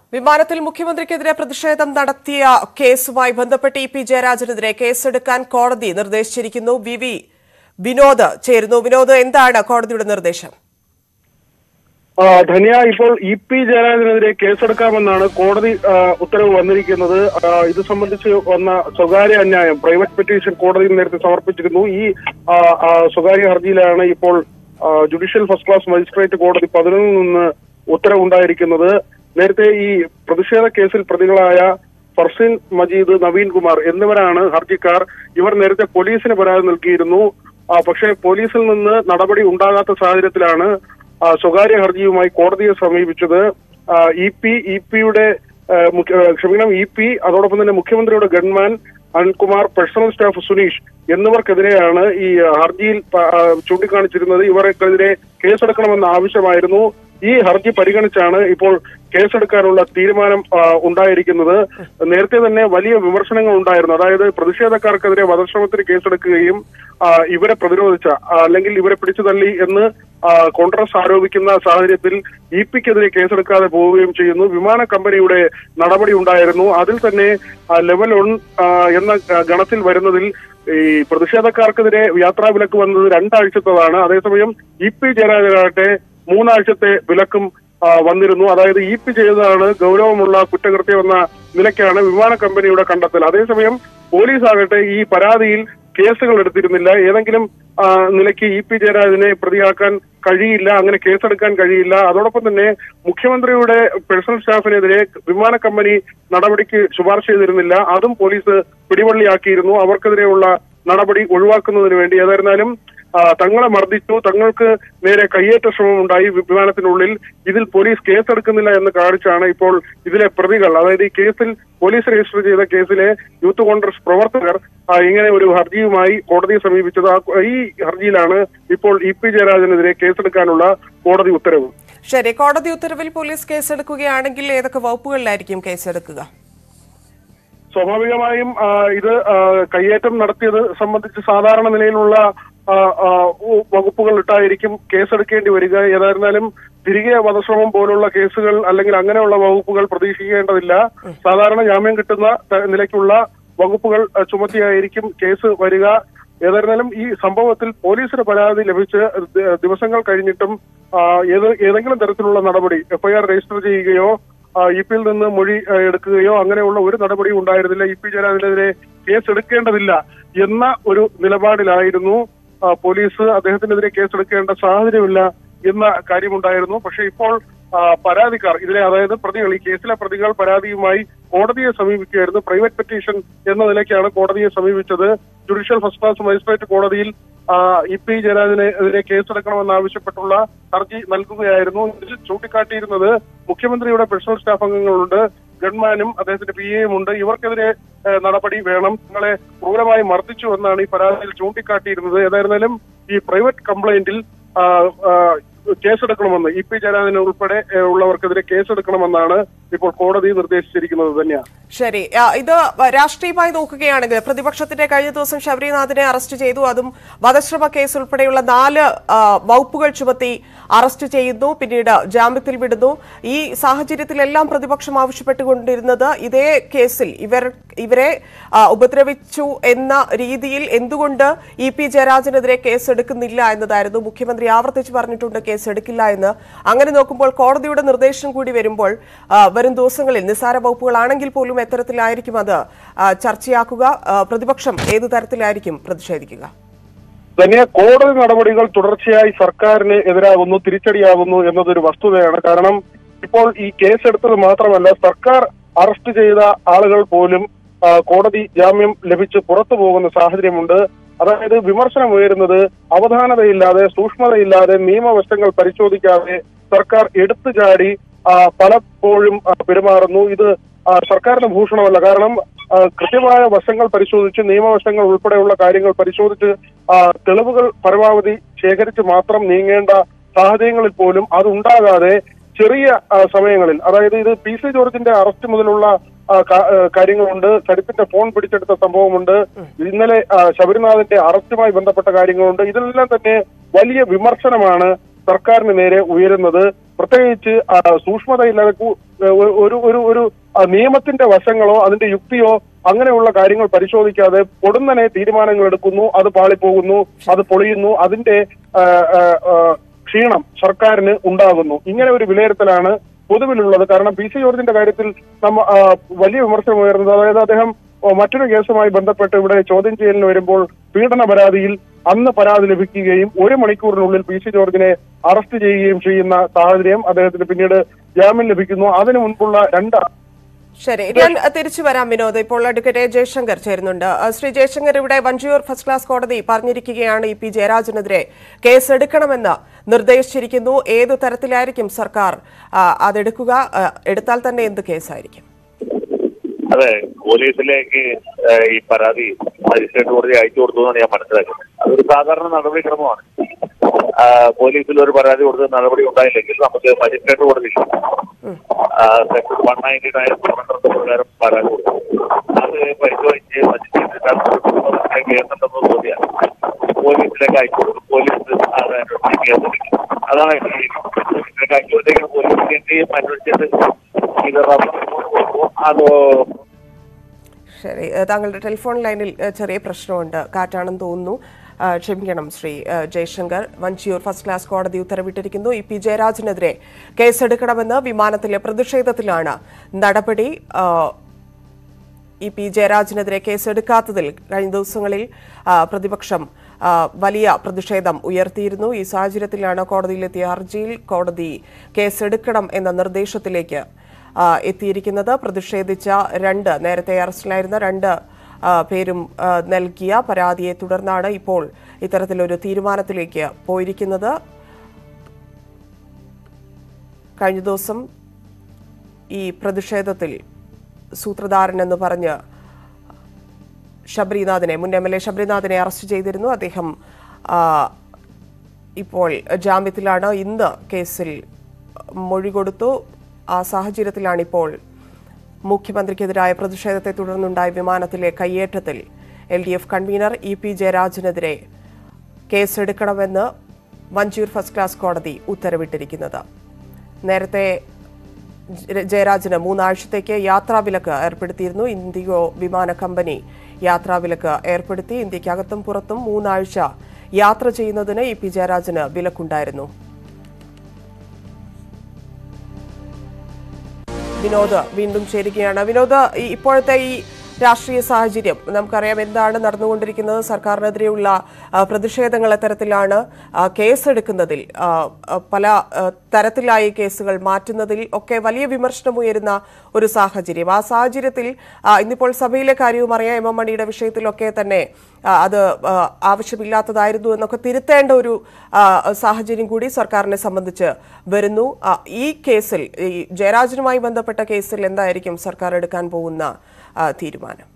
വിമാനത്തിൽ മുഖ്യമന്ത്രിക്കെതിരെ പ്രതിഷേധം നടത്തിയ കേസുമായി ബന്ധപ്പെട്ട് ഇ പി ജയരാജനെതിരെ കേസെടുക്കാൻ കോടതി നിർദ്ദേശിച്ചിരിക്കുന്നു വി വി വിനോദ് ചേരുന്നു വിനോദ് എന്താണ് കോടതിയുടെ നിർദ്ദേശം ആ, ധന്യ ഇപ്പോൾ ഇ പി ജയരാജനെതിരെ കേസെടുക്കാമെന്നാണ് കോടതി ആ, ഉത്തരവ് വന്നിരിക്കുന്നത് ആ, ഇത് സംബന്ധിച്ച് വന്ന സ്വകാര്യ അന്യായം പ്രൈവറ്റ് പെറ്റീഷൻ കോടതിയിൽ നേരത്തെ സമർപ്പിച്ചിരുന്നു ഈ ആ, ആ, സ്വകാര്യ ഹർജിയിലാണ് ഇപ്പോൾ ആ, ജുഡീഷ്യൽ ഫസ്റ്റ് ക്ലാസ് മജിസ്ട്രേറ്റ് കോടതി പതിനൊന്നിൽ നിന്ന് ഉത്തരവുണ്ടായിരിക്കുന്നത് നേരത്തെ ഈ പ്രതിഷേധ കേസിൽ പ്രതികളായ ഫർസിൻ മജീദ് നവീൻ കുമാർ എന്നിവരാണ് ഹർജിക്കാർ ഇവർ നേരത്തെ പോലീസിന് പരാതി നൽകിയിരുന്നു ആ, പക്ഷേ പോലീസിൽ നിന്ന് നടപടി ഉണ്ടാകാത്ത സാഹചര്യത്തിലാണ് ആ, സ്വകാര്യ ഹർജിയുമായി കോടതിയെ സമീപിച്ചത് ഇ പി ഇ പിയുടെ ക്ഷമിക്കണം ഇ പി അതോടൊപ്പം തന്നെ മുഖ്യമന്ത്രിയുടെ gunman Anilkumar personal staff Suneesh എന്നിവർക്കെതിരെയാണ് ഈ ഹർജിയിൽ പ- ആ, ചൂണ്ടിക്കാണിച്ചിരുന്നത് ഇവർക്കെതിരെ കേസെടുക്കണമെന്ന ആവശ്യമായിരുന്നു ഈ ഹർജി പരിഗണിച്ചാണ് ഇപ്പോൾ കേസെടുക്കാനുള്ള തീരുമാനം ആ, ഉണ്ടായിരിക്കുന്നത് നേരത്തെ തന്നെ വലിയ വിമർശനങ്ങൾ ഉണ്ടായിരുന്നു അതായത് പ്രതിഷേധക്കാർക്കെതിരെ വധശ്രമത്തിന് കേസെടുക്കുകയും ആ, ഇവരെ പ്രതിരോധിച്ച ആ, അല്ലെങ്കിൽ ഇവരെ പിടിച്ചു തള്ളി എന്ന് ആ, കോൺഗ്രസ് ആരോപിക്കുന്ന സാഹചര്യത്തിൽ ഇ പിക്കെതിരെ കേസെടുക്കാതെ പോവുകയും ചെയ്യുന്നു വിമാന കമ്പനിയുടെ നടപടി ഉണ്ടായിരുന്നു അതിൽ തന്നെ ആ, ലെവൽ വൺ ആ, എന്ന ആ, ഗണത്തിൽ വരുന്നതിൽ ഈ പ്രതിഷേധക്കാർക്കെതിരെ യാത്രാ വിലക്ക് വന്നത് രണ്ടാഴ്ചത്തതാണ് അതേസമയം ഇ പി ജയരാജനാകട്ടെ മൂന്നാഴ്ചത്തെ വിലക്കും ആ, വന്നിരുന്നു അതായത് ഇ പി ചെയ്തതാണ് ഗൗരവമുള്ള കുറ്റകൃത്യം എന്ന നിലയ്ക്കാണ് വിമാന കമ്പനിയുടെ കണ്ടെത്തൽ അതേസമയം പോലീസ് ആകട്ടെ ഈ പരാതിയിൽ കേസുകൾ എടുത്തിരുന്നില്ല ഏതെങ്കിലും ആ, നിലയ്ക്ക് ഇ പി ജയരാജനെ പ്രതിയാക്കാൻ കഴിയില്ല അങ്ങനെ കേസെടുക്കാൻ കഴിയില്ല അതോടൊപ്പം തന്നെ മുഖ്യമന്ത്രിയുടെ പേഴ്സണൽ സ്റ്റാഫിനെതിരെ വിമാന കമ്പനി നടപടിക്ക് ശുപാർശ ചെയ്തിരുന്നില്ല അതും പോലീസ് പിടിവള്ളിയാക്കിയിരുന്നു അവർക്കെതിരെയുള്ള നടപടി ഒഴിവാക്കുന്നതിന് വേണ്ടി ഏതായിരുന്നാലും ആ, തങ്ങളെ മർദ്ദിച്ചു തങ്ങൾക്ക് നേരെ കയ്യേറ്റ ശ്രമം ഉണ്ടായി വിമാനത്തിനുള്ളിൽ ഇതിൽ പോലീസ് കേസെടുക്കുന്നില്ല എന്ന് കാണിച്ചാണ് ഇപ്പോൾ ഇതിലെ പ്രതികൾ അതായത് ഈ കേസിൽ പോലീസ് രജിസ്റ്റർ ചെയ്ത കേസിലെ യൂത്ത് കോൺഗ്രസ് പ്രവർത്തകർ ആ, ഇങ്ങനെ ഒരു ഹർജിയുമായി കോടതിയെ സമീപിച്ചത് ആ- ഈ ഹർജിയിലാണ് ഇപ്പോൾ ഇ പി ജയരാജനെതിരെ കേസെടുക്കാനുള്ള കോടതി ഉത്തരവ് ശരി കോടതി ഉത്തരവിൽ പോലീസ് കേസെടുക്കുകയാണെങ്കിൽ ഏതൊക്കെ വകുപ്പുകളിലായിരിക്കും കേസെടുക്കുക സ്വാഭാവികമായും ആ, ഇത് ആ, കയ്യേറ്റം നടത്തിയത് സംബന്ധിച്ച് സാധാരണ നിലയിലുള്ള ആ, ആ, ഉ- വകുപ്പുകൾ ഇട്ടായിരിക്കും കേസെടുക്കേണ്ടി വരിക ഏതായിരുന്നാലും തിരികെ വധശ്രമം പോലുള്ള കേസുകൾ അല്ലെങ്കിൽ അങ്ങനെയുള്ള വകുപ്പുകൾ പ്രതീക്ഷിക്കേണ്ടതില്ല സാധാരണ ജാമ്യം കിട്ടുന്ന ത- നിലയ്ക്കുള്ള വകുപ്പുകൾ ആ, ചുമത്തിയായിരിക്കും കേസ് വരിക ഏതായിരുന്നാലും ഈ സംഭവത്തിൽ പോലീസിന് പരാതി ലഭിച്ച് ദ- ദിവസങ്ങൾ കഴിഞ്ഞിട്ടും ആ, ഏത് ഏതെങ്കിലും തരത്തിലുള്ള നടപടി എഫ്ഐആർ രജിസ്റ്റർ ചെയ്യുകയോ ഇ പിയിൽ നിന്ന് മൊഴി ആ, എടുക്കുകയോ അങ്ങനെയുള്ള ഒരു നടപടിയും ഉണ്ടായിരുന്നില്ല ഇ പി ജയരാജനെതിരെ കേസ് എടുക്കേണ്ടതില്ല എന്ന ഒരു നിലപാടിലായിരുന്നു ആ, പോലീസ് അദ്ദേഹത്തിനെതിരെ കേസെടുക്കേണ്ട സാഹചര്യമില്ല എന്ന കാര്യമുണ്ടായിരുന്നു പക്ഷെ ഇപ്പോൾ ആ, പരാതിക്കാർ ഇതിലെ അതായത് പ്രതികൾ ഈ കേസിലെ പ്രതികൾ പരാതിയുമായി കോടതിയെ സമീപിക്കുകയായിരുന്നു പ്രൈവറ്റ് പെറ്റീഷൻ എന്ന നിലയ്ക്കാണ് കോടതിയെ സമീപിച്ചത് ജുഡീഷ്യൽ ഫസ്റ്റ് ക്ലാസ് മജിസ്ട്രേറ്റ് കോടതിയിൽ ആ, ഇ പി ജയരാജനെതിരെ കേസെടുക്കണമെന്നാവശ്യപ്പെട്ടുള്ള ഹർജി നൽകുകയായിരുന്നു ഇതിൽ ചൂണ്ടിക്കാട്ടിയിരുന്നത് മുഖ്യമന്ത്രിയുടെ പേഴ്സണൽ സ്റ്റാഫ് അംഗങ്ങളുണ്ട് ഗൺമാനും അദ്ദേഹത്തിന്റെ പി എയും ഉണ്ട് ഇവർക്കെതിരെ ഏഹ്, നടപടി വേണം നിങ്ങളെ ക്രൂരമായി മർദ്ദിച്ചു എന്നാണ് ഈ പരാതിയിൽ ചൂണ്ടിക്കാട്ടിയിരുന്നത് ഏതായിരുന്നാലും ഈ പ്രൈവറ്റ് കംപ്ലൈന്റിൽ ആ, ആ, കേസെടുക്കണമെന്ന് ഇ പി ജയരാജൻ ഉൾപ്പെടെ ഏഹ്, ഉള്ളവർക്കെതിരെ കേസെടുക്കണമെന്നാണ് ഇപ്പോൾ കോടതി നിർദ്ദേശിച്ചിരിക്കുന്നത് തന്നെയാണ് ശരി ആ, ഇത് രാഷ്ട്രീയമായി നോക്കുകയാണെങ്കിൽ പ്രതിപക്ഷത്തിന്റെ കഴിഞ്ഞ ദിവസം ശബരിനാഥിനെ അറസ്റ്റ് ചെയ്തു അതും വധശ്രമ കേസ് ഉൾപ്പെടെയുള്ള നാല് ആ, വകുപ്പുകൾ ചുമത്തി അറസ്റ്റ് ചെയ്യുന്നു പിന്നീട് ജാമ്യത്തിൽ വിടുന്നു ഈ സാഹചര്യത്തിലെല്ലാം പ്രതിപക്ഷം ആവശ്യപ്പെട്ടുകൊണ്ടിരുന്നത് ഇതേ കേസിൽ ഇവർ ഇവരെ ആ, ഉപദ്രവിച്ചു എന്ന രീതിയിൽ എന്തുകൊണ്ട് ഇ പി ജയരാജനെതിരെ കേസ് എടുക്കുന്നില്ല എന്നതായിരുന്നു മുഖ്യമന്ത്രി ആവർത്തിച്ച് പറഞ്ഞിട്ടുണ്ട് കേസ് എടുക്കില്ല എന്ന് അങ്ങനെ നോക്കുമ്പോൾ കോടതിയുടെ നിർദ്ദേശം കൂടി വരുമ്പോൾ ആ, വരും ദിവസങ്ങളിൽ നിസ്സാര വകുപ്പുകളാണെങ്കിൽ പോലും എത്തരത്തിലായിരിക്കും അത് ആ, ചർച്ചയാക്കുക ആ, പ്രതിപക്ഷം ഏതു തരത്തിലായിരിക്കും പ്രതിഷേധിക്കുക തന്നെ കോടതി നടപടികൾ തുടർച്ചയായി സർക്കാരിന് എതിരാകുന്നു തിരിച്ചടിയാകുന്നു എന്നതൊരു വസ്തുതയാണ് കാരണം ഇപ്പോൾ ഈ കേസെടുത്തത് മാത്രമല്ല സർക്കാർ അറസ്റ്റ് ചെയ്ത ആളുകൾ പോലും ആ, കോടതി ജാമ്യം ലഭിച്ച് പുറത്തു പോകുന്ന സാഹചര്യമുണ്ട് അതായത് വിമർശനം ഉയരുന്നത് അവധാനതയില്ലാതെ സൂക്ഷ്മതയില്ലാതെ നിയമവശങ്ങൾ പരിശോധിക്കാതെ സർക്കാർ എടുത്തു ചാടി ആ, പലപ്പോഴും ആ, പെരുമാറുന്നു ഇത് ആ, സർക്കാരിന് ഭൂഷണമല്ല കാരണം ആ, കൃത്യമായ വശങ്ങൾ പരിശോധിച്ച് നിയമവശങ്ങൾ ഉൾപ്പെടെയുള്ള കാര്യങ്ങൾ പരിശോധിച്ച് ആ, തെളിവുകൾ പരമാവധി ശേഖരിച്ച് മാത്രം നീങ്ങേണ്ട സാഹചര്യങ്ങളിൽ പോലും അതുണ്ടാകാതെ ചെറിയ ആ, സമയങ്ങളിൽ അതായത് ഇത് പി സി ജോർജിന്റെ അറസ്റ്റ് മുതലുള്ള ആ, കാ- ആ, കാര്യങ്ങളുണ്ട് സരിത്തിന്റെ ഫോൺ പിടിച്ചെടുത്ത സംഭവമുണ്ട് ഇന്നലെ ആ, ശബരിനാഥിന്റെ അറസ്റ്റുമായി ബന്ധപ്പെട്ട കാര്യങ്ങളുണ്ട് ഇതിലെല്ലാം തന്നെ വലിയ വിമർശനമാണ് സർക്കാരിന് നേരെ ഉയരുന്നത് പ്രത്യേകിച്ച് ആ, സൂക്ഷ്മതയില്ലാതെ കു- ഒരു ഒരു ഒരു ഒരു ആ, നിയമത്തിന്റെ വശങ്ങളോ അതിന്റെ യുക്തിയോ അങ്ങനെയുള്ള കാര്യങ്ങൾ പരിശോധിക്കാതെ പൊടുന്നനെ തീരുമാനങ്ങൾ എടുക്കുന്നു അത് പാളിപ്പോകുന്നു അത് പൊളിയുന്നു അതിന്റെ ആ, ആ, ആ, ക്ഷീണം സർക്കാരിന് ഉണ്ടാകുന്നു ഇങ്ങനെ ഒരു വിലയിരുത്തലാണ് പൊതുവിലുള്ളത് കാരണം പി സി ജോർജിന്റെ കാര്യത്തിൽ നമ്മ ആ, വലിയ വിമർശനം ഉയർന്നത് അതായത് അദ്ദേഹം ഓ, മറ്റൊരു കേസുമായി ബന്ധപ്പെട്ട് ഇവിടെ ചോദ്യം ചെയ്യലിന് വരുമ്പോൾ പീഡന പരാതിയിൽ അന്ന് പരാതി ലഭിക്കുകയും ഒരു മണിക്കൂറിനുള്ളിൽ പി സി ജോർജിനെ അറസ്റ്റ് ചെയ്യുകയും ചെയ്യുന്ന സാഹചര്യം അദ്ദേഹത്തിന് പിന്നീട് ജാമ്യം ലഭിക്കുന്നു അതിനു മുൻപുള്ള രണ്ട് ശരി ഞാൻ തിരിച്ചു വരാം വിനോദ് ഇപ്പോൾ അഡ്വക്കേറ്റ് എ. ജയശങ്കർ ചേരുന്നുണ്ട് അഹ് ശ്രീ ജയശങ്കർ ഇവിടെ വഞ്ചിയൂർ ഫസ്റ്റ് ക്ലാസ് കോടതി പറഞ്ഞിരിക്കുകയാണ് ഇ പി ജയരാജനെതിരെ കേസെടുക്കണമെന്ന് നിർദ്ദേശിച്ചിരിക്കുന്നു ഏതു തരത്തിലായിരിക്കും സർക്കാർ ആ, അതെടുക്കുക ആ, എടുത്താൽ തന്നെ എന്ത് കേസായിരിക്കും അതെ പോലീസിലേക്ക് ഏഹ്, ഈ പരാതി മജിസ്ട്രേറ്റ് കോടതി അയച്ചു കൊടുത്തു എന്നാണ് ഞാൻ മനസ്സിലാക്കുന്നത് അതൊരു സാധാരണ നടപടിക്രമമാണ് ആ, പോലീസിൽ ഒരു പരാതി കൊടുത്ത് നടപടി ഉണ്ടായില്ലെങ്കിൽ നമുക്ക് മജിസ്ട്രേറ്റ് കോടതി സെക്ഷൻ വൺ നയൻറ്റി നയൻ പ്രകാരം പരാതി കൊടുക്കും അത് പരിശോധിച്ച് മജിസ്ട്രേറ്റ് കേസുണ്ടെന്ന് തോന്നിയാൽ പോലീസിലേക്ക് അയച്ചു കൊടുക്കും പോലീസ് അത് അന്വേഷിച്ച് കേസെടുക്കും അതാണ് പോലീസിലേക്ക് അയച്ചു കൊടുത്തേക്കുന്ന പോലീസിലേക്ക് അന്വേഷിച്ചിട്ട് ഇത് റബ്ബർ കൊടുക്കും അതോ ശരി ഏഹ് താങ്കളുടെ ടെലിഫോൺ ലൈനിൽ ഏഹ് ചെറിയ പ്രശ്നമുണ്ട് കാറ്റാണെന്ന് തോന്നുന്നു ആ, ക്ഷമിക്കണം ശ്രീ ഏഹ് ജയശങ്കർ വഞ്ചിയൂർ ഫസ്റ്റ് ക്ലാസ് കോടതി ഉത്തരവിട്ടിരിക്കുന്നു ഇ പി ജയരാജനെതിരെ കേസെടുക്കണമെന്ന് വിമാനത്തിലെ പ്രതിഷേധത്തിലാണ് നടപടി ആ, ഇ പി ജയരാജനെതിരെ കേസെടുക്കാത്തതിൽ കഴിഞ്ഞ ദിവസങ്ങളിൽ ആ, പ്രതിപക്ഷം ആ, വലിയ പ്രതിഷേധം ഉയർത്തിയിരുന്നു ഈ സാഹചര്യത്തിലാണ് കോടതിയിലെത്തിയ ഹർജിയിൽ കോടതി കേസെടുക്കണം എന്ന നിർദ്ദേശത്തിലേക്ക് ആ, എത്തിയിരിക്കുന്നത് പ്രതിഷേധിച്ച രണ്ട് നേരത്തെ അറസ്റ്റിലായിരുന്ന രണ്ട് ആ, പേരും ആ, നൽകിയ പരാതിയെ തുടർന്നാണ് ഇപ്പോൾ ഇത്തരത്തിലൊരു തീരുമാനത്തിലേക്ക് പോയിരിക്കുന്നത് കഴിഞ്ഞ ദിവസം ഈ പ്രതിഷേധത്തിൽ സൂത്രധാരൻ എന്ന് പറഞ്ഞ് ശബരിനാഥിനെ മുൻ എം എൽ എ ശബരിനാഥിനെ അറസ്റ്റ് ചെയ്തിരുന്നു അദ്ദേഹം ആ, ഇപ്പോൾ ജാമ്യത്തിലാണ് ഇന്ന് കേസിൽ മൊഴി കൊടുത്തു ആ സാഹചര്യത്തിലാണിപ്പോൾ മുഖ്യമന്ത്രിക്കെതിരായ പ്രതിഷേധത്തെ തുടർന്നുണ്ടായ വിമാനത്തിലെ കയ്യേറ്റത്തിൽ L D F convener E P ജയരാജനെതിരെ കേസെടുക്കണമെന്ന് വഞ്ചിയൂർ ഫസ്റ്റ് ക്ലാസ് കോടതി ഉത്തരവിട്ടിരിക്കുന്നത് നേരത്തെ ജ- ജയരാജന് മൂന്നാഴ്ചത്തേക്ക് യാത്രാവിലക്ക് ഏർപ്പെടുത്തിയിരുന്നു ഇൻഡിഗോ വിമാന കമ്പനി യാത്രാവിലക്ക് ഏർപ്പെടുത്തി ഇന്ത്യക്കകത്തും പുറത്തും മൂന്നാഴ്ച യാത്ര ചെയ്യുന്നതിന് ഇ പി ജയരാജന് വിലക്കുണ്ടായിരുന്നു വിനോദ് വീണ്ടും ചേരുകയാണ് വിനോദ് ഈ ഇപ്പോഴത്തെ ഈ രാഷ്ട്രീയ സാഹചര്യം നമുക്കറിയാം എന്താണ് നടന്നുകൊണ്ടിരിക്കുന്നത് സർക്കാരിനെതിരെയുള്ള ആ, പ്രതിഷേധങ്ങൾ എത്തരത്തിലാണ് ആ, കേസെടുക്കുന്നതിൽ ആ, ആ, പല ആ, തരത്തിലായി കേസുകൾ മാറ്റുന്നതിൽ ഒക്കെ വലിയ വിമർശനം ഉയരുന്ന ഒരു സാഹചര്യം ആ സാഹചര്യത്തിൽ ആ, ഇന്നിപ്പോൾ സഭയിലെ കാര്യവും അറിയാം എം എം മണിയുടെ വിഷയത്തിലൊക്കെ തന്നെ ആ, അത് ആ, ആവശ്യമില്ലാത്തതായിരുന്നു എന്നൊക്കെ തിരുത്തേണ്ട ഒരു ആ, സാഹചര്യം കൂടി സർക്കാരിനെ സംബന്ധിച്ച് വരുന്നു ആ, ഈ കേസിൽ ഈ ജയരാജനുമായി ബന്ധപ്പെട്ട കേസിൽ എന്തായിരിക്കും സർക്കാർ എടുക്കാൻ പോകുന്ന ആ, തീരുമാനം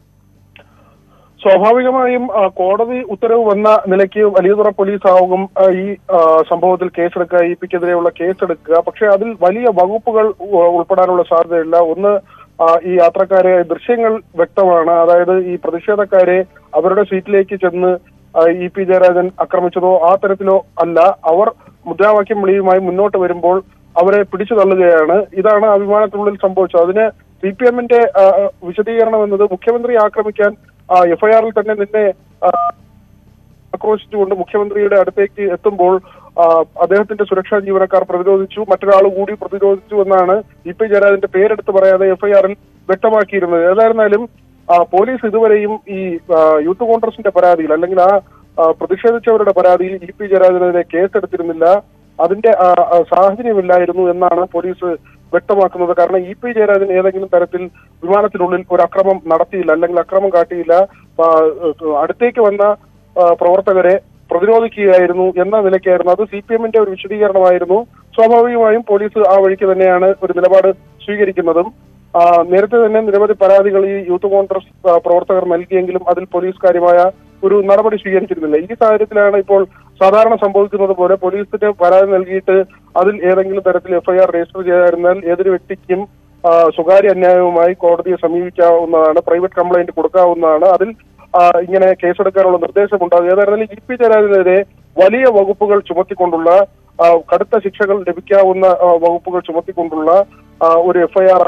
സ്വാഭാവികമായും ആ, കോടതി ഉത്തരവ് വന്ന നിലയ്ക്ക് വലിയതുറ പോലീസ് ആകും ആ, ഈ ആ, സംഭവത്തിൽ കേസെടുക്കുക ഇ പിക്കെതിരെയുള്ള കേസെടുക്കുക പക്ഷെ അതിൽ വലിയ വകുപ്പുകൾ ഉ- ഉൾപ്പെടാനുള്ള സാധ്യതയില്ല ഒന്ന് ആ, ഈ യാത്രക്കാരെ ദൃശ്യങ്ങൾ വ്യക്തമാണ് അതായത് ഈ പ്രതിഷേധക്കാരെ അവരുടെ സീറ്റിലേക്ക് ചെന്ന് ആ, ഇ പി ജയരാജൻ ആക്രമിച്ചതോ ആ തരത്തിലോ അല്ല അവർ മുദ്രാവാക്യം വിളിയുമായി മുന്നോട്ട് വരുമ്പോൾ അവരെ പിടിച്ചു തള്ളുകയാണ് ഇതാണ് ആ വിമാനത്തിനുള്ളിൽ സംഭവിച്ചത് അതിന് സി പി എമ്മിന്റെ വിശദീകരണം എന്നത് മുഖ്യമന്ത്രി ആക്രമിക്കാൻ എഫ്ഐആറിൽ തന്നെ നിന്നെ ആ, ആക്രോശിച്ചുകൊണ്ട് മുഖ്യമന്ത്രിയുടെ അടുത്തേക്ക് എത്തുമ്പോൾ ആ, അദ്ദേഹത്തിന്റെ സുരക്ഷാ ജീവനക്കാർ പ്രതിരോധിച്ചു മറ്റൊരാൾ കൂടി പ്രതിരോധിച്ചു എന്നാണ് ഇ പി ജയരാജന്റെ പേരെടുത്ത് പറയാതെ എഫ്ഐആറിൽ വ്യക്തമാക്കിയിരുന്നത് ഏതായിരുന്നാലും ആ, പോലീസ് ഇതുവരെയും ഈ ആ, യൂത്ത് കോൺഗ്രസിന്റെ പരാതിയിൽ അല്ലെങ്കിൽ ആ ആ, പ്രതിഷേധിച്ചവരുടെ പരാതിയിൽ ഇ പി ജയരാജനെതിരെ കേസെടുത്തിരുന്നില്ല അതിന്റെ ആ, ആ, സാഹചര്യമില്ലായിരുന്നു എന്നാണ് പോലീസ് വ്യക്തമാക്കുന്നത് കാരണം ഇ പി ജയരാജൻ ഏതെങ്കിലും തരത്തിൽ വിമാനത്തിനുള്ളിൽ ഒരു അക്രമം നടത്തിയില്ല അല്ലെങ്കിൽ അക്രമം കാട്ടിയില്ല ആ, അടുത്തേക്ക് വന്ന ആ, പ്രവർത്തകരെ പ്രതിരോധിക്കുകയായിരുന്നു എന്ന നിലയ്ക്കായിരുന്നു അത് സി പി എമ്മിന്റെ ഒരു വിശദീകരണമായിരുന്നു സ്വാഭാവികമായും പോലീസ് ആ വഴിക്ക് തന്നെയാണ് ഒരു നിലപാട് സ്വീകരിക്കുന്നതും ആ, നേരത്തെ തന്നെ നിരവധി പരാതികൾ ഈ യൂത്ത് കോൺഗ്രസ് ആ, പ്രവർത്തകർ നൽകിയെങ്കിലും അതിൽ പോലീസ് കാര്യമായ ഒരു നടപടി സ്വീകരിച്ചിരുന്നില്ല ഈ സാഹചര്യത്തിലാണ് ഇപ്പോൾ സാധാരണ സംഭവിക്കുന്നത് പോലെ പോലീസിന് പരാതി നൽകിയിട്ട് അതിൽ ഏതെങ്കിലും തരത്തിൽ എഫ്ഐആർ രജിസ്റ്റർ ചെയ്യാതിരുന്നാൽ ഏതൊരു വ്യക്തിക്കും ആ, സ്വകാര്യ അന്യായവുമായി കോടതിയെ സമീപിക്കാവുന്നതാണ് പ്രൈവറ്റ് കംപ്ലൈന്റ് കൊടുക്കാവുന്നതാണ് അതിൽ ആ, ഇങ്ങനെ കേസെടുക്കാനുള്ള നിർദ്ദേശമുണ്ടാകും ഏതായിരുന്നാലും ഇ പി ജയരാജനെതിരെ വലിയ വകുപ്പുകൾ ചുമത്തിക്കൊണ്ടുള്ള ആ, കടുത്ത ശിക്ഷകൾ ലഭിക്കാവുന്ന ആ, വകുപ്പുകൾ ചുമത്തിക്കൊണ്ടുള്ള ആ, ഒരു എഫ്ഐആർ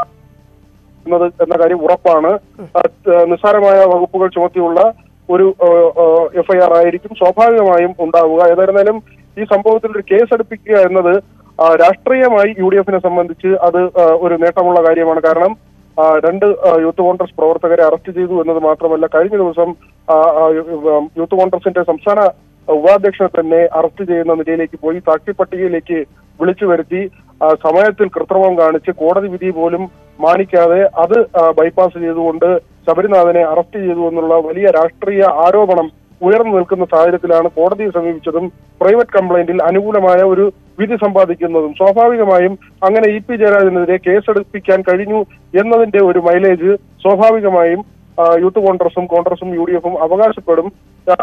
എന്നത് എന്ന കാര്യം ഉറപ്പാണ് ആ, ത- നിസ്സാരമായ വകുപ്പുകൾ ചുമത്തിയുള്ള ഒരു എഫ്ഐആർ ആയിരിക്കും സ്വാഭാവികമായും ഉണ്ടാവുക ഏതായിരുന്നാലും ഈ സംഭവത്തിൽ ഒരു കേസ് എടുപ്പിക്കുക എന്നത് ആ, രാഷ്ട്രീയമായി യു ഡി എഫിനെ സംബന്ധിച്ച് അത് ആ, ഒരു നേട്ടമുള്ള കാര്യമാണ് കാരണം ആ, രണ്ട് ആ, യൂത്ത് കോൺഗ്രസ് പ്രവർത്തകരെ അറസ്റ്റ് ചെയ്തു എന്നത് മാത്രമല്ല കഴിഞ്ഞ ദിവസം ആ, ആ, യൂത്ത് കോൺഗ്രസിന്റെ സംസ്ഥാന ഉപാധ്യക്ഷനെ തന്നെ അറസ്റ്റ് ചെയ്യുന്ന നിലയിലേക്ക് പോയി സാക്ഷി പട്ടികയിലേക്ക് വിളിച്ചു വരുത്തി ആ, സമയത്തിൽ കൃത്രിമം കാണിച്ച് കോടതി വിധി പോലും മാനിക്കാതെ അത് ആ, ബൈപ്പാസ് ചെയ്തുകൊണ്ട് ശബരിനാഥനെ അറസ്റ്റ് ചെയ്തു എന്നുള്ള വലിയ രാഷ്ട്രീയ ആരോപണം ഉയർന്നു നിൽക്കുന്ന സാഹചര്യത്തിലാണ് കോടതിയെ സമീപിച്ചതും പ്രൈവറ്റ് കംപ്ലൈന്റിൽ അനുകൂലമായ ഒരു വിധി സമ്പാദിക്കുന്നതും സ്വാഭാവികമായും അങ്ങനെ ഇ പി ജയരാജനെതിരെ കേസെടുപ്പിക്കാൻ കഴിഞ്ഞു എന്നതിന്റെ ഒരു മൈലേജ് സ്വാഭാവികമായും ആ, യൂത്ത് കോൺഗ്രസും കോൺഗ്രസും യു ഡി എഫും അവകാശപ്പെടും ആ,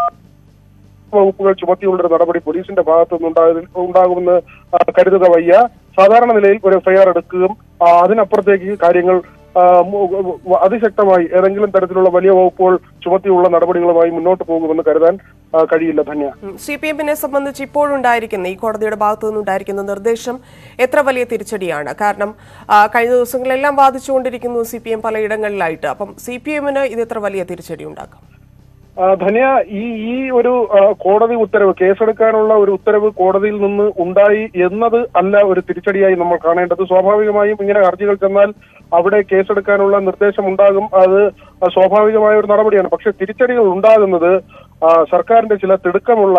വകുപ്പുകൾ ചുമത്തിയുള്ള ഒരു നടപടി പോലീസിന്റെ ഭാഗത്തു നിന്ന് ഉണ്ടാകുമെന്ന് ആ, കരുതുക വയ്യ സാധാരണ നിലയിൽ ഒരു എഫ്ഐആർ എടുക്കുകയും ആ, അതിനപ്പുറത്തേക്ക് കാര്യങ്ങൾ ആ, മു- മു- അതിശക്തമായി ഏതെങ്കിലും തരത്തിലുള്ള വലിയ വകുപ്പുകൾ ചുമത്തിയുള്ള നടപടികളുമായി മുന്നോട്ട് പോകുമെന്ന് കരുതാൻ ആ, കഴിയില്ല ധന്യ സി പി എമ്മിനെ സംബന്ധിച്ച് ഇപ്പോഴുണ്ടായിരിക്കുന്ന ഈ കോടതിയുടെ ഭാഗത്തു നിന്നുണ്ടായിരിക്കുന്ന നിർദ്ദേശം എത്ര വലിയ തിരിച്ചടിയാണ് കാരണം ആ, കഴിഞ്ഞ ദിവസങ്ങളെല്ലാം ബാധിച്ചുകൊണ്ടിരിക്കുന്നു സി പി എം പലയിടങ്ങളിലായിട്ട് അപ്പം സി പി എമ്മിന് ഇത് എത്ര വലിയ തിരിച്ചടി ഉണ്ടാക്കും ആ, ധന്യ ഈ ഈ ഒരു ആ, കോടതി ഉത്തരവ് കേസെടുക്കാനുള്ള ഒരു ഉത്തരവ് കോടതിയിൽ നിന്ന് ഉണ്ടായി എന്നത് അല്ല ഒരു തിരിച്ചടിയായി നമ്മൾ കാണേണ്ടത് സ്വാഭാവികമായും ഇങ്ങനെ ഹർജികൾ ചെന്നാൽ അവിടെ കേസെടുക്കാനുള്ള നിർദ്ദേശം ഉണ്ടാകും അത് സ്വാഭാവികമായ ഒരു നടപടിയാണ് പക്ഷെ തിരിച്ചടികൾ ഉണ്ടാകുന്നത് ആ, സർക്കാരിന്റെ ചില തിടുക്കമുള്ള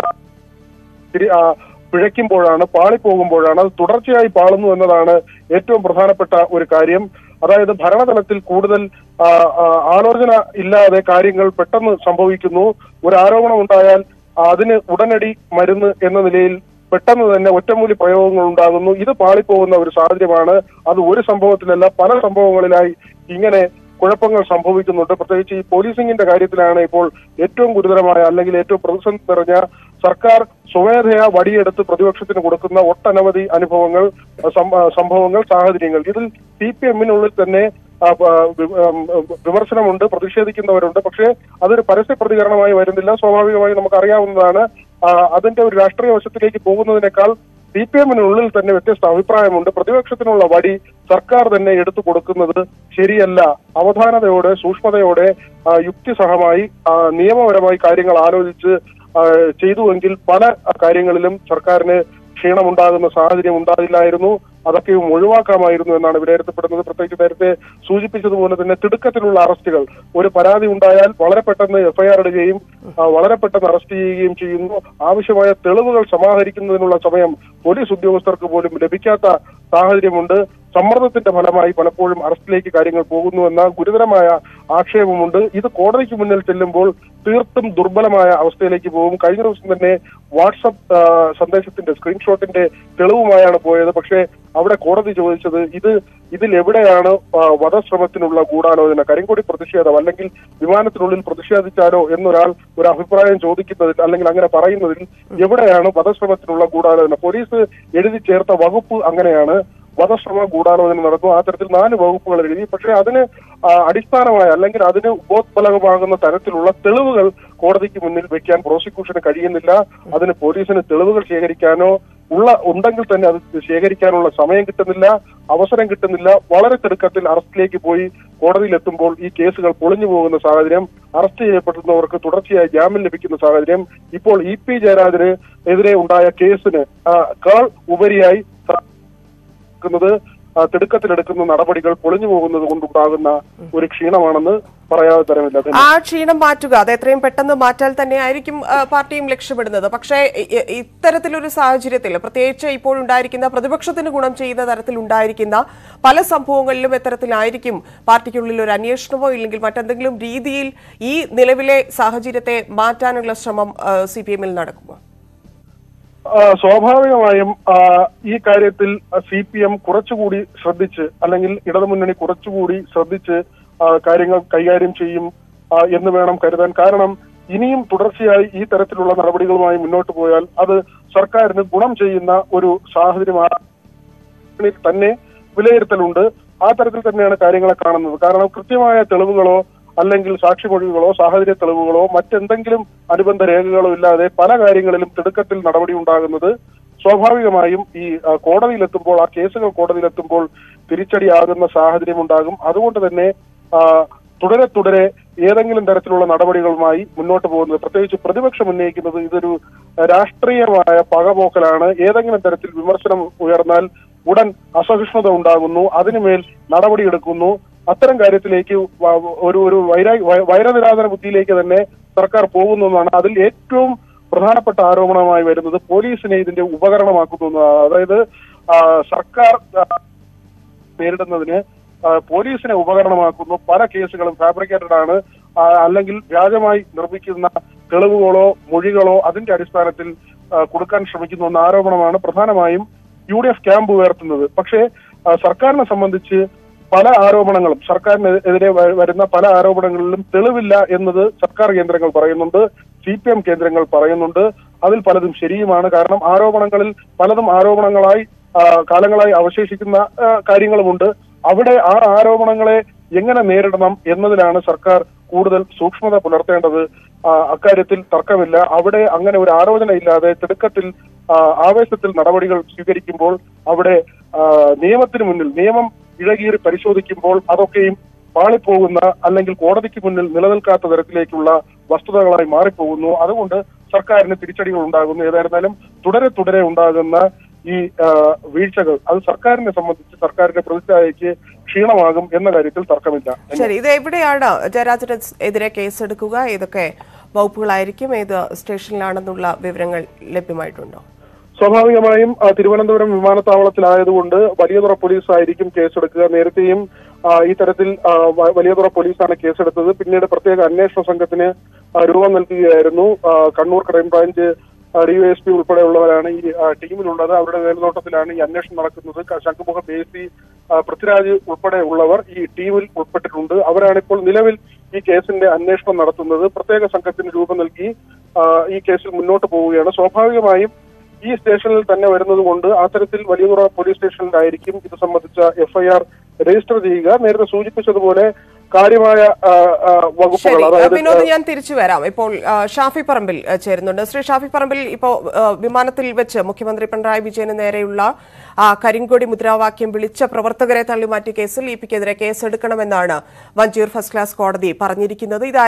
തിരി- ആ, പിഴയ്ക്കുമ്പോഴാണ് പാളിപ്പോകുമ്പോഴാണ് അത് തുടർച്ചയായി പാളുന്നു എന്നതാണ് ഏറ്റവും പ്രധാനപ്പെട്ട ഒരു കാര്യം അതായത് ഭരണതലത്തിൽ കൂടുതൽ ആ, ആ, ആലോചന ഇല്ലാതെ കാര്യങ്ങൾ പെട്ടെന്ന് സംഭവിക്കുന്നു ഒരു ആരോപണം ഉണ്ടായാൽ അതിന് ഉടനടി മരുന്ന് എന്ന നിലയിൽ പെട്ടെന്ന് തന്നെ ഒറ്റമൂലി പ്രയോഗങ്ങൾ ഉണ്ടാകുന്നു ഇത് പാളിപ്പോകുന്ന ഒരു സാഹചര്യമാണ് അത് ഒരു സംഭവത്തിലല്ല പല സംഭവങ്ങളിലായി ഇങ്ങനെ കുഴപ്പങ്ങൾ സംഭവിക്കുന്നുണ്ട് പ്രത്യേകിച്ച് ഈ പോലീസിംഗിന്റെ കാര്യത്തിലാണ് ഇപ്പോൾ ഏറ്റവും ഗുരുതരമായ അല്ലെങ്കിൽ ഏറ്റവും പ്രതിസന്ധി നിറഞ്ഞ സർക്കാർ സ്വമേധയാ വടിയെടുത്ത് പ്രതിപക്ഷത്തിന് കൊടുക്കുന്ന ഒട്ടനവധി അനുഭവങ്ങൾ സം- സംഭവങ്ങൾ സാഹചര്യങ്ങൾ ഇതിൽ സി പി എമ്മിനുള്ളിൽ തന്നെ ആ, ആ, വി- ആം, വിമർശനമുണ്ട് പ്രതിഷേധിക്കുന്നവരുണ്ട് പക്ഷേ അതൊരു പരസ്യ പ്രതികരണമായി വരുന്നില്ല സ്വാഭാവികമായി നമുക്ക് അറിയാവുന്നതാണ് ആ, അതിന്റെ ഒരു രാഷ്ട്രീയ വശത്തിലേക്ക് പോകുന്നതിനേക്കാൾ സി പി എമ്മിനുള്ളിൽ തന്നെ വ്യത്യസ്ത അഭിപ്രായമുണ്ട് പ്രതിപക്ഷത്തിനുള്ള വടി സർക്കാർ തന്നെ എടുത്തു കൊടുക്കുന്നത് ശരിയല്ല അവധാനതയോടെ സൂക്ഷ്മതയോടെ ആ, യുക്തിസഹമായി ആ, നിയമപരമായി കാര്യങ്ങൾ ആലോചിച്ച് ആ, ചെയ്തുവെങ്കിൽ പല കാര്യങ്ങളിലും സർക്കാരിന് ക്ഷീണമുണ്ടാകുന്ന സാഹചര്യം ഉണ്ടാകില്ലായിരുന്നു അതൊക്കെയും ഒഴിവാക്കാമായിരുന്നു എന്നാണ് വിലയിരുത്തപ്പെടുന്നത് പ്രത്യേകിച്ച് നേരത്തെ സൂചിപ്പിച്ചതുപോലെ തന്നെ തിടുക്കത്തിലുള്ള അറസ്റ്റുകൾ ഒരു പരാതി ഉണ്ടായാൽ വളരെ പെട്ടെന്ന് എഫ്ഐആർ ഇടുകയും ആ, വളരെ പെട്ടെന്ന് അറസ്റ്റ് ചെയ്യുകയും ചെയ്യുന്നു ആവശ്യമായ തെളിവുകൾ സമാഹരിക്കുന്നതിനുള്ള സമയം പോലീസ് ഉദ്യോഗസ്ഥർക്ക് പോലും ലഭിക്കാത്ത സാഹചര്യമുണ്ട് സമ്മർദ്ദത്തിന്റെ ഫലമായി പലപ്പോഴും അറസ്റ്റിലേക്ക് കാര്യങ്ങൾ പോകുന്നു എന്ന ഗുരുതരമായ ആക്ഷേപമുണ്ട് ഇത് കോടതിക്ക് മുന്നിൽ ചെല്ലുമ്പോൾ തീർത്തും ദുർബലമായ അവസ്ഥയിലേക്ക് പോകും കഴിഞ്ഞ ദിവസം തന്നെ വാട്സപ്പ് ആ, സന്ദേശത്തിന്റെ സ്ക്രീൻഷോട്ടിന്റെ തെളിവുമായാണ് പോയത് പക്ഷേ അവിടെ കോടതി ചോദിച്ചത് ഇത് ഇതിൽ എവിടെയാണ് ആ, വധശ്രമത്തിനുള്ള ഗൂഢാലോചന കരിങ്കൊടി പ്രതിഷേധം അല്ലെങ്കിൽ വിമാനത്തിനുള്ളിൽ പ്രതിഷേധിച്ചാലോ എന്നൊരാൾ ഒരു അഭിപ്രായം ചോദിക്കുന്നതിൽ അല്ലെങ്കിൽ അങ്ങനെ പറയുന്നതിൽ എവിടെയാണ് വധശ്രമത്തിനുള്ള ഗൂഢാലോചന പോലീസ് എഴുതി ചേർത്ത വകുപ്പ് അങ്ങനെയാണ് വധശ്രമ ഗൂഢാലോചന നടന്നു ആ തരത്തിൽ നാല് വകുപ്പുകൾ എഴുതി പക്ഷേ അതിന് ആ, അടിസ്ഥാനമായ അല്ലെങ്കിൽ അതിന് ഉപോത്ബലകമാകുന്ന തരത്തിലുള്ള തെളിവുകൾ കോടതിക്ക് മുന്നിൽ വെക്കാൻ പ്രോസിക്യൂഷന് കഴിയുന്നില്ല അതിന് പോലീസിന് തെളിവുകൾ ശേഖരിക്കാനോ ഉള്ള ഉണ്ടെങ്കിൽ തന്നെ അത് ശേഖരിക്കാനുള്ള സമയം കിട്ടുന്നില്ല അവസരം കിട്ടുന്നില്ല വളരെ തിടുക്കത്തിൽ അറസ്റ്റിലേക്ക് പോയി കോടതിയിൽ എത്തുമ്പോൾ ഈ കേസുകൾ പൊളിഞ്ഞു പോകുന്ന സാഹചര്യം അറസ്റ്റ് ചെയ്യപ്പെടുന്നവർക്ക് തുടർച്ചയായി ജാമ്യം ലഭിക്കുന്ന സാഹചര്യം ഇപ്പോൾ ഇ പി ജയരാജന് എതിരെ ഉണ്ടായ കേസിന് ആ, കാൾ ഉപരിയായി ക്കുന്നത് ആ, തിടുക്കത്തിലെടുക്കുന്ന നടപടികൾ പൊളിഞ്ഞു പോകുന്നത് കൊണ്ടുണ്ടാകുന്ന ഒരു ക്ഷീണമാണെന്ന് പറയാതെ തരമില്ല അത് ആ ക്ഷീണം മാറ്റുക അത് എത്രയും പെട്ടെന്ന് മാറ്റാൽ തന്നെ ആയിരിക്കും ആ, പാർട്ടിയും ലക്ഷ്യമിടുന്നത് പക്ഷേ ഇ- ഇ- ഇത്തരത്തിലൊരു സാഹചര്യത്തിൽ പ്രത്യേകിച്ച് ഇപ്പോൾ ഉണ്ടായിരിക്കുന്ന പ്രതിപക്ഷത്തിന് ഗുണം ചെയ്യുന്ന തരത്തിൽ ഉണ്ടായിരിക്കുന്ന പല സംഭവങ്ങളിലും എത്തരത്തിലായിരിക്കും പാർട്ടിക്കുള്ളിൽ ഒരു അന്വേഷണമോ ഇല്ലെങ്കിൽ മറ്റെന്തെങ്കിലും രീതിയിൽ ഈ നിലവിലെ സാഹചര്യത്തെ മാറ്റാനുള്ള ശ്രമം സി പി എമ്മിൽ നടക്കുമോ ആ, സ്വാഭാവികമായും ആ, ഈ കാര്യത്തിൽ സി പി എം കുറച്ചുകൂടി ശ്രദ്ധിച്ച് അല്ലെങ്കിൽ ഇടതുമുന്നണി കുറച്ചുകൂടി ശ്രദ്ധിച്ച് ആ, കാര്യങ്ങൾ കൈകാര്യം ചെയ്യും ആ, എന്ന് വേണം കരുതാൻ കാരണം ഇനിയും തുടർച്ചയായി ഈ തരത്തിലുള്ള നടപടികളുമായി മുന്നോട്ട് പോയാൽ അത് സർക്കാരിന് ഗുണം ചെയ്യുന്ന ഒരു സാഹചര്യമാണ് ിൽ തന്നെ വിലയിരുത്തലുണ്ട് ആ തരത്തിൽ തന്നെയാണ് കാര്യങ്ങളെ കാണുന്നത് കാരണം കൃത്യമായ തെളിവുകളോ അല്ലെങ്കിൽ സാക്ഷിമൊഴികളോ സാഹചര്യ തെളിവുകളോ മറ്റെന്തെങ്കിലും അനുബന്ധ രേഖകളോ ഇല്ലാതെ പല കാര്യങ്ങളിലും തിടുക്കത്തിൽ നടപടി ഉണ്ടാകുന്നത് സ്വാഭാവികമായും ഈ ആ, കോടതിയിലെത്തുമ്പോൾ ആ കേസുകൾ കോടതിയിലെത്തുമ്പോൾ തിരിച്ചടിയാകുന്ന സാഹചര്യം ഉണ്ടാകും അതുകൊണ്ട് തന്നെ ആ, തുടരെ തുടരെ ഏതെങ്കിലും തരത്തിലുള്ള നടപടികളുമായി മുന്നോട്ട് പോകുന്നത് പ്രത്യേകിച്ച് പ്രതിപക്ഷം ഉന്നയിക്കുന്നത് ഇതൊരു രാഷ്ട്രീയമായ പകപോക്കലാണ് ഏതെങ്കിലും തരത്തിൽ വിമർശനം ഉയർന്നാൽ ഉടൻ അസഹിഷ്ണുത ഉണ്ടാകുന്നു അതിനുമേൽ നടപടിയെടുക്കുന്നു അത്തരം കാര്യത്തിലേക്ക് വ- ഒരു ഒരു വൈര വൈ- വൈരനിരാധന ബുദ്ധിയിലേക്ക് തന്നെ സർക്കാർ പോകുന്നു എന്നാണ് അതിൽ ഏറ്റവും പ്രധാനപ്പെട്ട ആരോപണമായി വരുന്നത് പോലീസിനെ ഇതിന്റെ ഉപകരണമാക്കുന്നു എന്നതാണ്. അതായത് ആ, സർക്കാർ ആ, നേരിടുന്നതിന് ആ, പോലീസിനെ ഉപകരണമാക്കുന്നു പല കേസുകളും ഫാബ്രിക്കേറ്റഡ് ആണ് ആ, അല്ലെങ്കിൽ വ്യാജമായി നിർമ്മിക്കുന്ന തെളിവുകളോ മൊഴികളോ അതിന്റെ അടിസ്ഥാനത്തിൽ ആ, കൊടുക്കാൻ ശ്രമിക്കുന്നു എന്ന ആരോപണമാണ് പ്രധാനമായും യു ഡി എഫ് ക്യാമ്പ് ഉയർത്തുന്നത് പക്ഷേ ആ, സർക്കാരിനെ സംബന്ധിച്ച് പല ആരോപണങ്ങളും സർക്കാരിനെതിരെ വ- വരുന്ന പല ആരോപണങ്ങളിലും തെളിവില്ല എന്നത് സർക്കാർ കേന്ദ്രങ്ങൾ പറയുന്നുണ്ട് സി പി എം കേന്ദ്രങ്ങൾ പറയുന്നുണ്ട് അതിൽ പലതും ശരിയുമാണ് കാരണം ആരോപണങ്ങളിൽ പലതും ആരോപണങ്ങളായി ആ, കാലങ്ങളായി അവശേഷിക്കുന്ന ആ, കാര്യങ്ങളുമുണ്ട് അവിടെ ആ ആരോപണങ്ങളെ എങ്ങനെ നേരിടണം എന്നതിലാണ് സർക്കാർ കൂടുതൽ സൂക്ഷ്മത പുലർത്തേണ്ടത് ആ, അക്കാര്യത്തിൽ തർക്കമില്ല അവിടെ അങ്ങനെ ഒരു ആലോചന ഇല്ലാതെ തിടുക്കത്തിൽ ആ, ആവേശത്തിൽ നടപടികൾ സ്വീകരിക്കുമ്പോൾ അവിടെ ആ, നിയമത്തിന് മുന്നിൽ നിയമം ഇഴകീറി പരിശോധിക്കുമ്പോൾ അതൊക്കെയും പാളിപ്പോകുന്ന അല്ലെങ്കിൽ കോടതിക്ക് മുന്നിൽ നിലനിൽക്കാത്ത തരത്തിലേക്കുള്ള വസ്തുതകളായി മാറിപ്പോകുന്നു അതുകൊണ്ട് സർക്കാരിന് തിരിച്ചടികൾ ഉണ്ടാകുന്നു ഏതായിരുന്നാലും തുടരെ തുടരെ ഉണ്ടാകുന്ന ഈ ആ, വീഴ്ചകൾ അത് സർക്കാരിനെ സംബന്ധിച്ച് സർക്കാരിന്റെ പ്രതിച്ഛായയ്ക്ക് ക്ഷീണമാകും എന്ന കാര്യത്തിൽ തർക്കമില്ല ശരി ഇത് എവിടെയാണ് ജയരാജന് എതിരെ കേസെടുക്കുക ഏതൊക്കെ വകുപ്പുകളായിരിക്കും ഏത് സ്റ്റേഷനിലാണെന്നുള്ള വിവരങ്ങൾ ലഭ്യമായിട്ടുണ്ടോ സ്വാഭാവികമായും ആ, തിരുവനന്തപുരം വിമാനത്താവളത്തിലായതുകൊണ്ട് വലിയതുറ പോലീസ് ആയിരിക്കും കേസെടുക്കുക നേരത്തെയും ആ, ഈ തരത്തിൽ ആ, വ- വലിയതുറ പോലീസാണ് കേസെടുത്തത് പിന്നീട് പ്രത്യേക അന്വേഷണ സംഘത്തിന് ആ, രൂപം നൽകുകയായിരുന്നു ആ, കണ്ണൂർ ക്രൈംബ്രാഞ്ച് ഡിവൈഎസ്പി ഉൾപ്പെടെയുള്ളവരാണ് ഈ ആ, ടീമിലുള്ളത് അവരുടെ മേൽനോട്ടത്തിലാണ് ഈ അന്വേഷണം നടക്കുന്നത് ക- Shankhumukham B S C Prithviraj ഉൾപ്പെടെ ഉള്ളവർ ഈ ടീമിൽ ഉൾപ്പെട്ടിട്ടുണ്ട് അവരാണ് ഇപ്പോൾ നിലവിൽ ഈ കേസിന്റെ അന്വേഷണം നടത്തുന്നത് പ്രത്യേക സംഘത്തിന് രൂപം നൽകി ആ, ഈ കേസിൽ മുന്നോട്ട് പോവുകയാണ് സ്വാഭാവികമായും ഈ സ്റ്റേഷനിൽ തന്നെ വരുന്നത് കൊണ്ട് അത്തരത്തിൽ വലിയതുറ പോലീസ് സ്റ്റേഷനിലായിരിക്കും ഇത് സംബന്ധിച്ച എഫ്ഐആർ രജിസ്റ്റർ ചെയ്യുക നേരത്തെ സൂചിപ്പിച്ചതുപോലെ കാര്യമായ ആ, ആ, വകുപ്പുകൾ ശരി അതായത് വിനോദ് ഞാൻ തിരിച്ചു വരാം ഇപ്പോൾ ആ, ഷാഫി പറമ്പിൽ ആ, ചേരുന്നുണ്ട് ശ്രീ ഷാഫി പറമ്പിൽ ഇപ്പോൾ ആ, വിമാനത്തിൽ വെച്ച് മുഖ്യമന്ത്രി പിണറായി വിജയന് നേരെയുള്ള ആ, കരിങ്കൊടി മുദ്രാവാക്യം വിളിച്ച പ്രവർത്തകരെ തള്ളിമാറ്റിയ കേസിൽ ഇ പിക്കെതിരെ കേസെടുക്കണമെന്നാണ് വഞ്ചിയൂർ ഫസ്റ്റ് ക്ലാസ് കോടതി പറഞ്ഞിരിക്കുന്നത് ഇത്